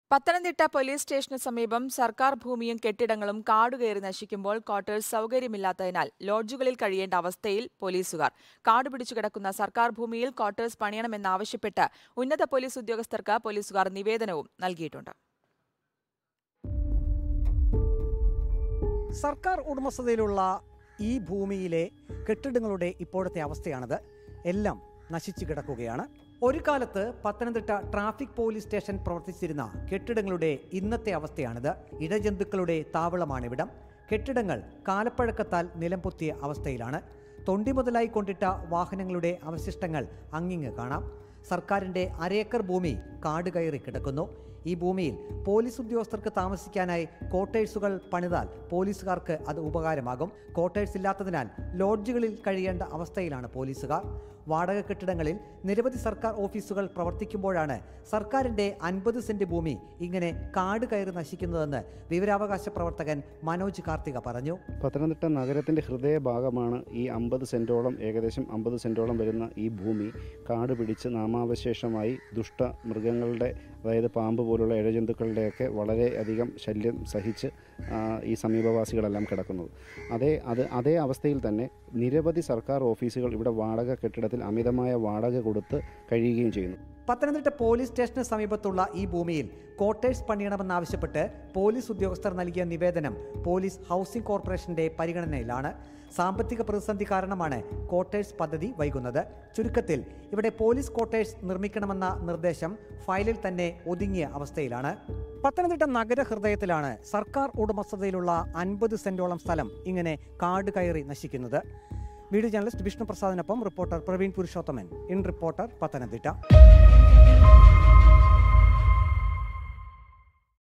Pathanamthitta police സ്റ്റേഷന് സമീപം സർക്കാർ ഭൂമിയും കെട്ടിടങ്ങളും കാടുകയറി നശിക്കുമ്പോൾ ക്വാർട്ടേഴ്സ് സൗകര്യമില്ലാത്തതിനാൽ ലോഡ്ജുകളിൽ കഴിയേണ്ട അവസ്ഥയിൽ പോലീസുകാർ കാടുപിടിച്ചു കിടക്കുന്ന സർക്കാർ ഭൂമിയിൽ ക്വാർട്ടേഴ്സ് പണിയണമെന്നാവശ്യപ്പെട്ട് ഉന്നത പോലീസ് ഉദ്യോഗസ്ഥർക്ക് പോലീസുകാർ നിവേദനവും നൽകിയിട്ടുണ്ട് സർക്കാർ ഉടമസ്ഥതയിലുള്ള ഈ ഭൂമിയിലെ കെട്ടിടങ്ങളുടെ ഇപ്പോഴത്തെ അവസ്ഥയാണത് എല്ലാം നശിച്ചു കിടക്കുകയാണ് ഒരു കാലത്ത് പത്തനംതിട്ട ട്രാഫിക് പോലീസ് സ്റ്റേഷൻ പ്രവർത്തിച്ചിരുന്ന കെട്ടിടങ്ങളുടെ ഇന്നത്തെ അവസ്ഥയാണിത് ഇഴജന്തുക്കളുടെ താവളമാണിവിടം കെട്ടിടങ്ങൾ കാലപ്പഴക്കത്താൽ നിലംപൊത്തിയ അവസ്ഥയിലാണ് തൊണ്ടി മുതലായി കൊണ്ടിട്ട വാഹനങ്ങളുടെ അവശിഷ്ടങ്ങൾ അങ്ങിങ്ങ് കാണാം സർക്കാരിന്റെ അരേക്കർ ഭൂമി കാട് കയറി കിടക്കുന്നു ഈ ഭൂമിയിൽ പോലീസ് ഉദ്യോഗസ്ഥർക്ക് താമസിക്കാനായി ക്വാർട്ടേഴ്സുകൾ പണിതാൽ പോലീസുകാർക്ക് അത് ഉപകാരമാകും ക്വാർട്ടേഴ്സ് ഇല്ലാത്തതിനാൽ ലോഡ്ജുകളിൽ കഴിയേണ്ട അവസ്ഥയിലാണ് പോലീസുകാർ വാടക കെട്ടിടങ്ങളിൽ നിരവധി സർക്കാർ ഓഫീസുകൾ പ്രവർത്തിക്കുമ്പോഴാണ് സർക്കാരിന്റെ അൻപത് സെന്റ് ഭൂമി ഇങ്ങനെ കാട് കയറി നശിക്കുന്നതെന്ന് വിവരാവകാശ പ്രവർത്തകൻ മനോജ് കാർത്തിക പറഞ്ഞു പത്തനംതിട്ട നഗരത്തിൻ്റെ ഹൃദയഭാഗമാണ് ഈ അമ്പത് സെൻറ്റോളം ഏകദേശം അമ്പത് സെൻറ്റോളം വരുന്ന ഈ ഭൂമി കാട് പിടിച്ച് നാമാവശേഷമായി ദുഷ്ട മൃഗങ്ങളുടെ അതായത് പാമ്പ് പോലുള്ള ഇഴജന്തുക്കളുടെയൊക്കെ വളരെയധികം ശല്യം സഹിച്ച് ആ, ഈ സമീപവാസികളെല്ലാം കിടക്കുന്നത് അതേ അത് അതേ അവസ്ഥയിൽ തന്നെ നിരവധി സർക്കാർ ഓഫീസുകൾ ഇവിടെ വാടക കെട്ടിടത്തിൽ അമിതമായ വാടക കൊടുത്ത് കഴിയുകയും ചെയ്യുന്നു പത്തനംതിട്ട പോലീസ് സ്റ്റേഷന് സമീപത്തുള്ള ഈ ഭൂമിയിൽ ക്വാർട്ടേഴ്സ് പണിയണമെന്നാവശ്യപ്പെട്ട് പോലീസ് ഉദ്യോഗസ്ഥർ നൽകിയ നിവേദനം പോലീസ് ഹൗസിംഗ് കോർപ്പറേഷന്റെ പരിഗണനയിലാണ് സാമ്പത്തിക പ്രതിസന്ധി കാരണമാണ് ക്വാർട്ടേഴ്സ് പദ്ധതി വൈകുന്നത് ചുരുക്കത്തിൽ ഇവിടെ പോലീസ് ക്വാർട്ടേഴ്സ് നിർമ്മിക്കണമെന്ന നിർദ്ദേശം ഫയലിൽ തന്നെ ഒതുങ്ങിയ അവസ്ഥയിലാണ് പത്തനംതിട്ട നഗരഹൃദയത്തിലാണ് സർക്കാർ ഉടമസ്ഥതയിലുള്ള അൻപത് സെന്റോളം സ്ഥലം ഇങ്ങനെ കാട് കയറി നശിക്കുന്നത് വീഡിയോ ജേർണലിസ്റ്റ് വിഷ്ണു പ്രസാദിനൊപ്പം reporter Praveen Purushothaman in reporter Pathanamthitta